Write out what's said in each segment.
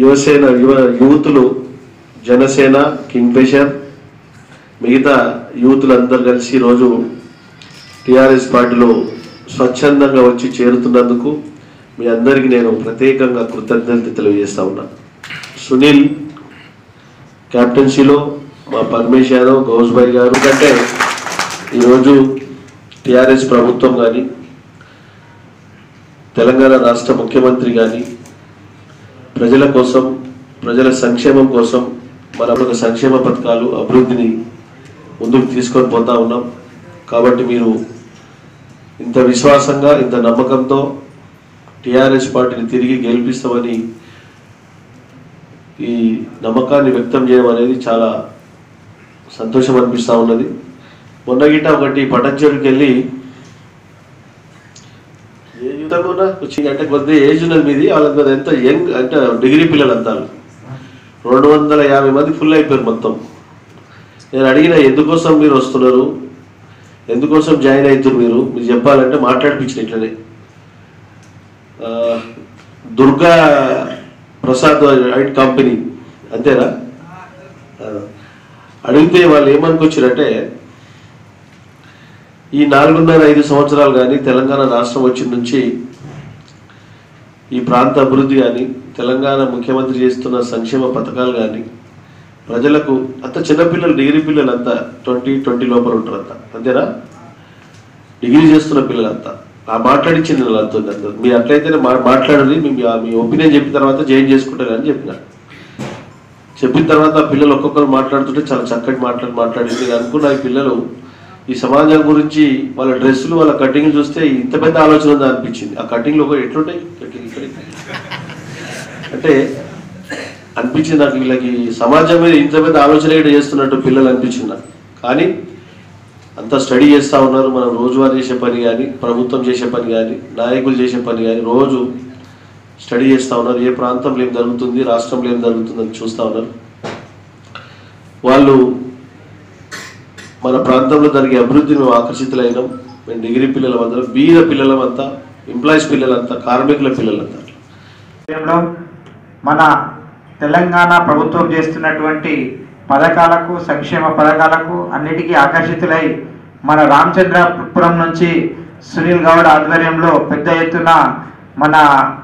యువసేన యువ యూతులు జనసేన కింగ్ఫిషర్ మిగతా యూతులందరూ కలిసి ఈరోజు టిఆర్ఎస్ పార్టీలో స్వచ్ఛందంగా వచ్చి చేరుతున్నందుకు మీ అందరికీ నేను ప్రత్యేకంగా కృతజ్ఞత తెలియజేస్తా ఉన్నా సునీల్ క్యాప్టెన్సీలో మా పరమేశ్ యాదవ్ గౌస్బాయ్ గారు కంటే ఈరోజు టిఆర్ఎస్ ప్రభుత్వం కానీ తెలంగాణ రాష్ట్ర ముఖ్యమంత్రి కానీ ప్రజల కోసం ప్రజల సంక్షేమం కోసం మన ఒక సంక్షేమ పథకాలు అభివృద్ధిని ముందుకు తీసుకొని పోతా ఉన్నాం కాబట్టి మీరు ఇంత విశ్వాసంగా ఇంత నమ్మకంతో టిఆర్ఎస్ పార్టీని తిరిగి గెలిపిస్తామని ఈ నమ్మకాన్ని వ్యక్తం చేయడం అనేది చాలా సంతోషం అనిపిస్తూ ఉన్నది మొన్న గిట్ట ఒకటి పటంచెరుకి వెళ్ళి ఏ యుద్ధకున్నా వచ్చి అంటే కొద్దిగా ఏజ్ ఉన్నది మీది వాళ్ళకి అది ఎంత యంగ్ అంటే డిగ్రీ పిల్లలు అంతారు రెండు వందల యాభై మంది ఫుల్ అయిపోయారు మొత్తం నేను అడిగిన ఎందుకోసం మీరు వస్తున్నారు ఎందుకోసం జాయిన్ అవుతారు మీరు మీరు చెప్పాలంటే మాట్లాడిపించిన ఇట్లనే ఆ, దుర్గా ప్రసాద్ అండ్ కంపెనీ అంతేనా ఆ, అడిగితే వాళ్ళు ఏమనుకొచ్చారంటే ఈ నాలుగున్నర ఐదు సంవత్సరాలు కానీ తెలంగాణ రాష్ట్రం వచ్చిన నుంచి ఈ ప్రాంత అభివృద్ధి కానీ తెలంగాణ ముఖ్యమంత్రి చేస్తున్న సంక్షేమ పథకాలు కానీ ప్రజలకు అంత చిన్నపిల్లలు డిగ్రీ పిల్లలు అంతా ట్వంటీ ట్వంటీ లోపల ఉంటారు అంతా అంతేనా డిగ్రీ చేస్తున్న పిల్లలంతా ఆ మాట్లాడించింది వాళ్ళంతా అందరూ మీరు అట్లయితేనే మా మాట్లాడండి మీ మీ ఒపీనియన్ చెప్పిన తర్వాత జాయిన్ చేసుకుంటారు అని చెప్పిన చెప్పిన తర్వాత ఆ పిల్లలు ఒక్కొక్కరు మాట్లాడుతుంటే చాలా చక్కటి మాట్లాడి మాట్లాడింది నేను అనుకున్నా ఈ పిల్లలు ఈ సమాజం గురించి వాళ్ళ డ్రెస్సులు వాళ్ళ కటింగ్ చూస్తే ఇంత పెద్ద ఆలోచన ఉందా అనిపించింది ఆ కటింగ్లు ఒక ఎట్లుంటాయి కటింగ్ ఇక్కడ అంటే అనిపించింది నాకు వీళ్ళకి సమాజం మీద ఇంత పెద్ద ఆలోచన కూడా చేస్తున్నట్టు పిల్లలు అనిపించింది నాకు కానీ అంతా స్టడీ చేస్తూ ఉన్నారు మనం రోజువారీ చేసే పని కానీ ప్రభుత్వం చేసే పని కానీ నాయకులు చేసే పని కానీ రోజు స్టడీ చేస్తూ ఉన్నారు ఏ ప్రాంతంలో ఏం జరుగుతుంది రాష్ట్రంలో ఏం జరుగుతుందని చూస్తూ ఉన్నారు వాళ్ళు మన ప్రాంతంలో జరిగే అభివృద్ధిని మేము ఆకర్షితులైనాం మేము డిగ్రీ పిల్లలం అందరం బీద పిల్లలమంతా ఎంప్లాయీస్ పిల్లలంతా కార్మికుల పిల్లలంతా విషయంలో మన తెలంగాణ ప్రభుత్వం చేస్తున్నటువంటి పథకాలకు సంక్షేమ పథకాలకు అన్నిటికీ ఆకర్షితులై మన రామచంద్రపురం నుంచి సునీల్ గౌడ్ ఆధ్వర్యంలో పెద్ద ఎత్తున మన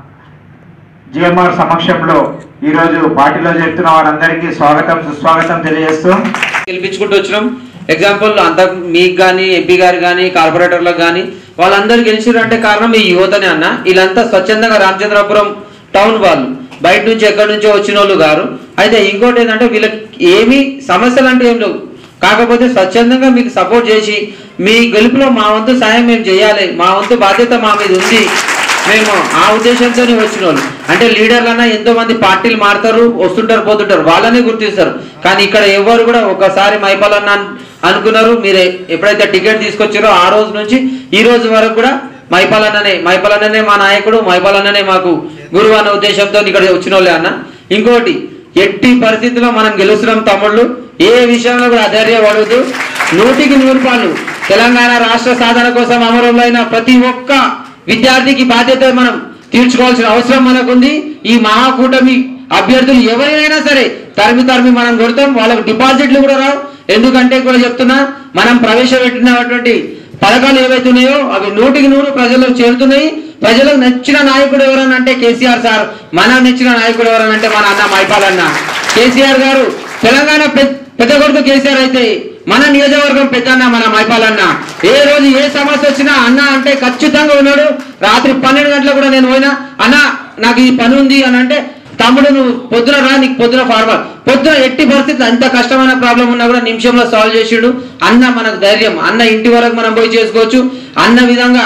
జిఎంఆర్ సమక్షంలో ఈరోజు పార్టీలో చేరుతున్న వారందరికీ స్వాగతం సుస్వాగతం తెలియజేస్తూ గెలిపించుకుంటూ వచ్చినాం ఎగ్జాంపుల్ అంత మీకు కానీ ఎంపీ గారు కానీ కార్పొరేటర్లకు కానీ వాళ్ళందరూ గెలిచిర్రు అంటే కారణం ఈ యువతనే అన్న వీళ్ళంతా స్వచ్ఛందంగా రామచంద్రపురం టౌన్ వాళ్ళు బయట నుంచి ఎక్కడి నుంచో వచ్చిన వాళ్ళు గారు అయితే ఇంకోటి ఏంటంటే వీళ్ళకి ఏమీ సమస్యలు అంటే ఏం లేవు కాకపోతే స్వచ్ఛందంగా మీకు సపోర్ట్ చేసి మీ గెలుపులో మా వంతు సాయం మేము చేయాలి మా వంతు బాధ్యత మా మీద ఉంది మేము ఆ ఉద్దేశంతోనే వచ్చిన వాళ్ళు అంటే లీడర్లన్నా ఎంతో మంది పార్టీలు మారుతారు వస్తుంటారు పోతుంటారు వాళ్ళనే గుర్తిస్తారు కానీ ఇక్కడ ఎవరు కూడా ఒకసారి మైపాలన్న అన్- అనుకున్నారు మీరు ఎప్పుడైతే టికెట్ తీసుకొచ్చారో ఆ రోజు నుంచి ఈ రోజు వరకు కూడా మైపాలన్ననే మైపాలన్ననే మా నాయకుడు మైపాలన్ననే మాకు గురువు అన్న ఉద్దేశంతో ఇక్కడ వచ్చిన వాళ్ళే అన్న ఇంకోటి ఎట్టి పరిస్థితిలో మనం గెలుస్తున్నాం తమ్ముళ్ళు ఏ విషయంలో కూడా అధైర్యపడవద్దు నూటికి నూరు పాలు తెలంగాణ రాష్ట్ర సాధన కోసం అమరులైన ప్రతి ఒక్క విద్యార్థికి బాధ్యత మనం తీర్చుకోవాల్సిన అవసరం మనకుంది ఈ మహాకూటమి అభ్యర్థులు ఎవరైనా సరే తరిమి తరిమి మనం కొడతాం వాళ్ళకు డిపాజిట్లు కూడా రావు ఎందుకంటే కూడా చెప్తున్నా మనం ప్రవేశపెట్టినటువంటి పథకాలు ఏవైతే ఉన్నాయో అవి నూటికి నూరు ప్రజలకు చేరుతున్నాయి ప్రజలకు నచ్చిన నాయకుడు ఎవరని అంటే కేసీఆర్ సార్ మన నచ్చిన నాయకుడు ఎవరని అంటే మన అన్న మైపాలన్న కేసీఆర్ గారు తెలంగాణ పెద్ద పెద్ద కొడుకు కేసీఆర్ అయితే మన నియోజకవర్గం పెద్దన్న మన మైపాలన్న ఏ రోజు ఏ సమస్య వచ్చినా అన్న అంటే ఖచ్చితంగా ఉన్నాడు రాత్రి పన్నెండు గంటలకు కూడా నేను పోయినా అన్న నాకు ఈ పని ఉంది అని అంటే తమ్ముడు నువ్వు పొద్దున రా నీకు పొద్దున ఫార్మర్ పొద్దున ఎట్టి పరిస్థితి అంత కష్టమైన ప్రాబ్లం ఉన్నా కూడా నిమిషంలో సాల్వ్ చేసిండు అన్న మనకు ధైర్యం అన్న ఇంటి వరకు మనం పోయి చేసుకోవచ్చు అన్న విధంగా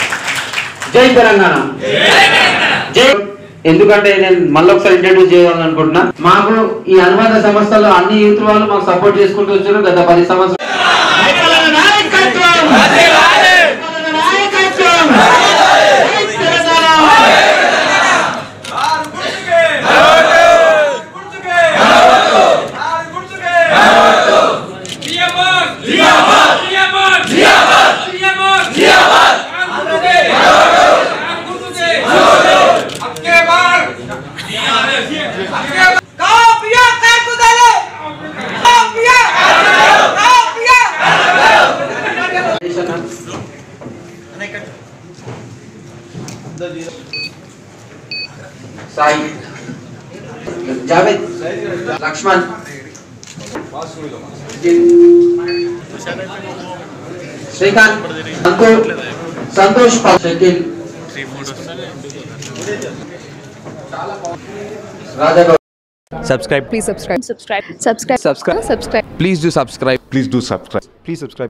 జై తెలంగాణ జై ఎందుకంటే నేను మళ్ళీ ఒకసారి ఇంట్రడ్యూస్ చేయాలని అనుకుంటున్నా మాకు ఈ అనుబంధ సంస్థలు అన్ని యూత్ వాళ్ళు మాకు సపోర్ట్ చేసుకుంటూ వచ్చారు గత పది సంవత్సరాలు జిందాబాద్ కాపియా కాకుదలే కాపియా కాపియా సాయి జావేద్ లక్ష్మణ్ శ్రీకాంత్ సంతోష్ సంతోష్ పా- Shakeel Rajagoud subscribe Please subscribe. Subscribe. Subscribe. Subscribe. Subscribe. please do subscribe Please do subscribe. please subscribe